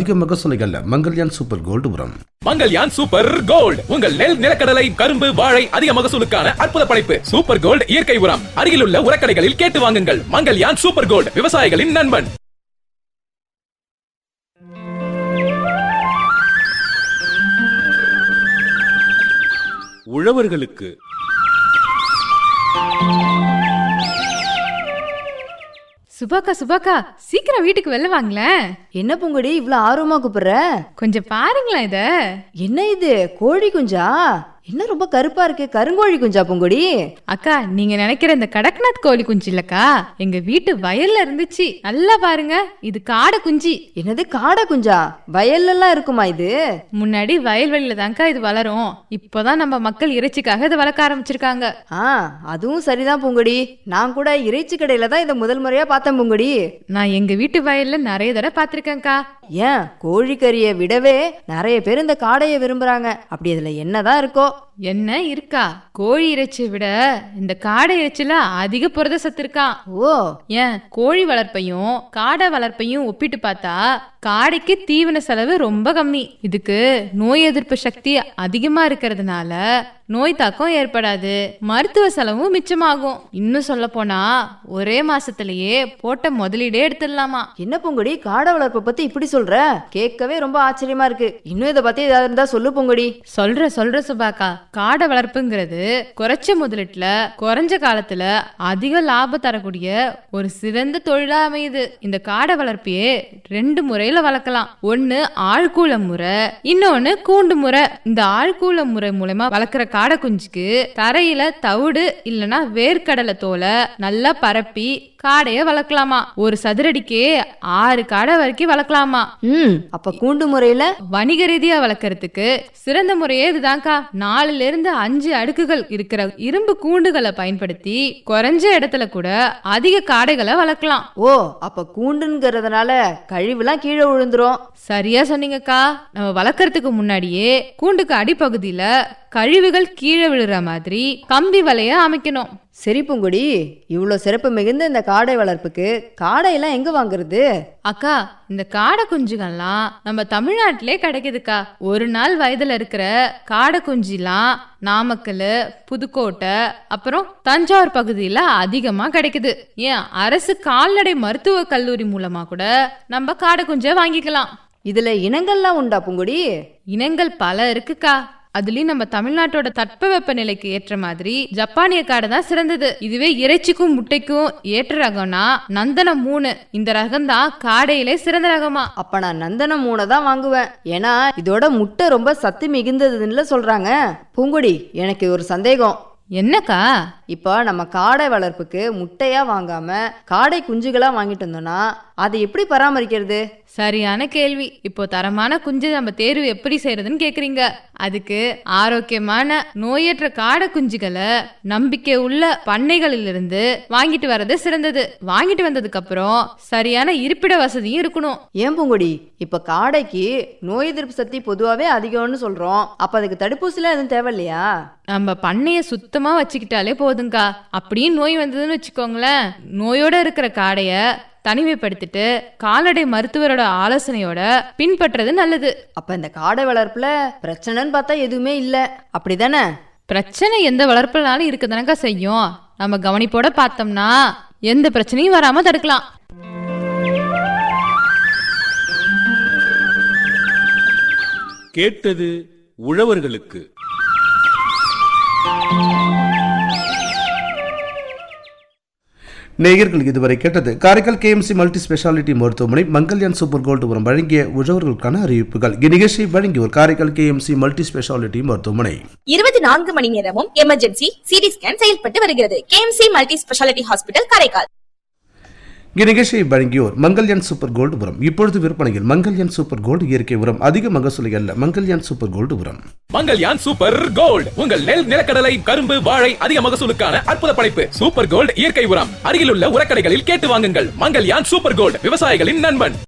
அதிக மகசூலை அல்ல மங்கல்யான் சூப்பர் கோல்டு உரம் மங்கல்யான் சூப்பர் கோல்ட் உங்கள் நெல் நிலக்கடலை கரும்பு வாழை அதிக மகசூலுக்கான அற்புத படைப்பு சூப்பர் கோல்ட் இயற்கை உரம் அருகிலுள்ள உரக்கடைகளில் கேட்டு வாங்குங்கள் மங்கல்யான் சூப்பர் கோல்ட் விவசாயிகளின் நண்பன் உழவர்களுக்கு சுபாக்கா சுபாக்கா சீக்கிரம் வீட்டுக்கு வெளில வாங்களேன் என்ன பூங்கொடி இவ்வளவு ஆர்வமா கூப்பிடுற கொஞ்சம் பாருங்களேன் இத என்ன இது கோழி குஞ்சா என்ன ரொம்ப கருப்பா இருக்கு கருங்கோழி குஞ்சா பூங்கொடி அக்கா நீங்க நினைக்கிற இந்த கடக்நாத் கோழி குஞ்சு இல்லக்கா எங்க வீட்டு வயல்ல இருந்துச்சு நல்லா பாருங்க இது காடை குஞ்சு என்னது காடை குஞ்சா வயல்ல எல்லாம் இருக்குமா இது முன்னாடி வயல்வெளியில தான்க்கா இது வளரும் இப்போதான் நம்ம மக்கள் இறைச்சிக்காக இதை வளர்க்க ஆரம்பிச்சிருக்காங்க ஆ அதுவும் சரிதான் பூங்கொடி நான் கூட இறைச்சி கடையில தான் இதை முதல் முறையா பார்த்தேன் பூங்கொடி நான் எங்க வீட்டு வயல்ல நிறைய தடவை பார்த்திருக்கேன்க்கா ஏன் கோழிக்கறியை விடவே நிறைய பேர் இந்த காடையை விரும்புறாங்க அப்படி அதுல என்னதான் இருக்கோ என்ன இருக்கா கோழி இறைச்சியை விட இந்த காடை இறைச்சில அதிக புரத சத்து இருக்கான் ஓ ஏன் கோழி வளர்ப்பையும் காடை வளர்ப்பையும் ஒப்பிட்டு பார்த்தா காடைக்கு தீவன செலவு ரொம்ப கம்மி இதுக்கு நோய் எதிர்ப்பு சக்தி அதிகமா இருக்கிறதுனால நோய் தாக்கம் ஏற்படாது மருத்துவ செலவும் மிச்சமாகும் இன்னும் சொல்ல போனா ஒரே மாசத்திலேயே போட்ட முதலீடே எடுத்துடலாமா என்ன பூங்கொடி காடை வளர்ப்பை பத்தி இப்படி சொல்ற கேட்கவே ரொம்ப ஆச்சரியமா இருக்கு இன்னும் இதை பத்தி ஏதாவது இருந்தா சொல்லு பூங்கொடி சொல்ற சொல்ற சுபாக்கா காடை வளர்ப்புங்கிறது குறைச்ச முதலீட்டுல குறைஞ்ச காலத்துல அதிக லாபம் தரக்கூடிய ஒரு சிறந்த தொழிலா அமையுது இந்த காடை வளர்ப்பையே ரெண்டு முறையில வளர்க்கலாம் ஒண்ணு ஆழ்கூல முறை இன்னொன்னு கூண்டு முறை இந்த ஆழ்கூல முறை மூலமா வளர்க்குற காடை குஞ்சுக்கு தரையில தவிடு இல்லனா வேர்க்கடலை தோலை நல்லா பரப்பி காடைய வளர்க்கலாமா ஒரு சதுரடிக்கே ஆறு காடை வரைக்கும் வளர்க்கலாமா ம் அப்ப கூண்டு முறையில வணிக ரீதியா வளர்க்கறதுக்கு சிறந்த முறையே இதுதான்க்கா நாலுல இருந்து அஞ்சு அடுக்குகள் இருக்கிற இரும்பு கூண்டுகளை பயன்படுத்தி குறைஞ்ச இடத்துல கூட அதிக காடைகளை வளர்க்கலாம் ஓ அப்ப கூண்டுங்கிறதுனால கழிவுலாம் கீழே விழுந்துரும் சரியா சொன்னீங்கக்கா நம்ம வளர்க்கறதுக்கு முன்னாடியே கூண்டுக்கு அடிப்பகுதியில கழிவுகள் கீழே விழுற மாதிரி கம்பி வலைய அமைக்கணும் சரி பூங்குடி இவ்வளோ சிறப்பு மிகுந்த இந்த காடை வளர்ப்புக்கு காடையெல்லாம் எங்க வாங்குறது அக்கா இந்த காடை குஞ்சுகள்லாம் நம்ம தமிழ்நாட்டிலே கிடைக்குதுக்கா ஒரு நாள் வயதுல இருக்கிற காடை குஞ்சுலாம் நாமக்கல் புதுக்கோட்டை அப்புறம் தஞ்சாவூர் பகுதியில் அதிகமாக கிடைக்குது ஏன் அரசு கால்நடை மருத்துவ கல்லூரி மூலமா கூட நம்ம காடை குஞ்சை வாங்கிக்கலாம் இதுல இனங்கள்லாம் உண்டா பூங்குடி இனங்கள் பல இருக்குக்கா அதுலயும் நம்ம தமிழ்நாட்டோட தட்பவெப்ப நிலைக்கு ஏற்ற மாதிரி ஜப்பானிய காடை தான் சிறந்தது இதுவே இறைச்சிக்கும் முட்டைக்கும் ஏற்ற ரகம்னா நந்தனம் மூணு இந்த ரகம் தான் காடையிலே சிறந்த ரகமா அப்ப நான் நந்தனம் மூணை தான் வாங்குவேன் ஏன்னா இதோட முட்டை ரொம்ப சத்து மிகுந்ததுன்னு சொல்றாங்க பூங்குடி எனக்கு ஒரு சந்தேகம் என்னக்கா இப்போ நம்ம காடை வளர்ப்புக்கு முட்டையா வாங்காம காடை குஞ்சுகளா வாங்கிட்டு வந்தோம்னா அதை எப்படி பராமரிக்கிறது சரியான கேள்வி இப்போ தரமான குஞ்சு நம்ம தேர்வு எப்படி செய்யறதுன்னு கேக்குறீங்க அதுக்கு ஆரோக்கியமான நோயற்ற காடை குஞ்சுகளை நம்பிக்கை உள்ள பண்ணைகளிலிருந்து வாங்கிட்டு வர்றது சிறந்தது வாங்கிட்டு வந்ததுக்கு அப்புறம் சரியான இருப்பிட வசதியும் இருக்கணும் ஏன் பூங்குடி இப்ப காடைக்கு நோய் எதிர்ப்பு சக்தி பொதுவாவே அதிகம்னு சொல்றோம் அப்ப அதுக்கு தடுப்பூசிலாம் எதுவும் தேவையில்லையா நம்ம பண்ணைய சுத்தமா வச்சுக்கிட்டாலே போதுங்கா அப்படியும் நோய் வந்ததுன்னு வச்சுக்கோங்களேன் நோயோட இருக்கிற காடைய தனிமைப்படுத்திட்டு கால்நடை மருத்துவரோட ஆலோசனையோட பின்பற்றது நல்லது அப்ப இந்த காடை வளர்ப்புல பிரச்சனைன்னு பார்த்தா எதுவுமே இல்ல அப்படிதானே பிரச்சனை எந்த வளர்ப்புனாலும் இருக்கதானக்கா செய்யும் நம்ம கவனிப்போட பார்த்தோம்னா எந்த பிரச்சனையும் வராம தடுக்கலாம் கேட்டது உழவர்களுக்கு நேயர்கள் இதுவரை கேட்டது காரைக்கால் கேஎம்சி மல்டி ஸ்பெஷாலிட்டி மருத்துவமனை மங்கல்யான் சூப்பர் கோல்டு உரம் வழங்கிய உழவர்களுக்கான அறிவிப்புகள் இந்நிகழ்ச்சியை வழங்கியோர் காரைக்கால் கேஎம்சி மல்டி ஸ்பெஷாலிட்டி மருத்துவமனை இருபத்தி நான்கு மணி நேரமும் எமர்ஜென்சி சிடி ஸ்கேன் செயல்பட்டு வருகிறது KMC multi speciality hospital Karaikal இந்நிகழ்ச்சியை வழங்கியோர் மங்கல்யான் சூப்பர் கோல்டு உரம் இப்பொழுது விற்பனையில் மங்கல்யான் சூப்பர் கோல்டு இயற்கை உரம் அதிக மகசூலை அல்ல மங்கல்யான் சூப்பர் கோல்டு உரம் மங்கல்யான் சூப்பர் கோல்ட் உங்கள் நெல் நிலக்கடலை கரும்பு வாழை அதிக மகசூலுக்கான அற்புத படைப்பு சூப்பர் கோல்ட் இயற்கை உரம் அருகிலுள்ள உரக்கடைகளில் கேட்டு வாங்குங்கள் மங்கல்யான் சூப்பர் கோல்ட் விவசாயிகளின் நண்பன்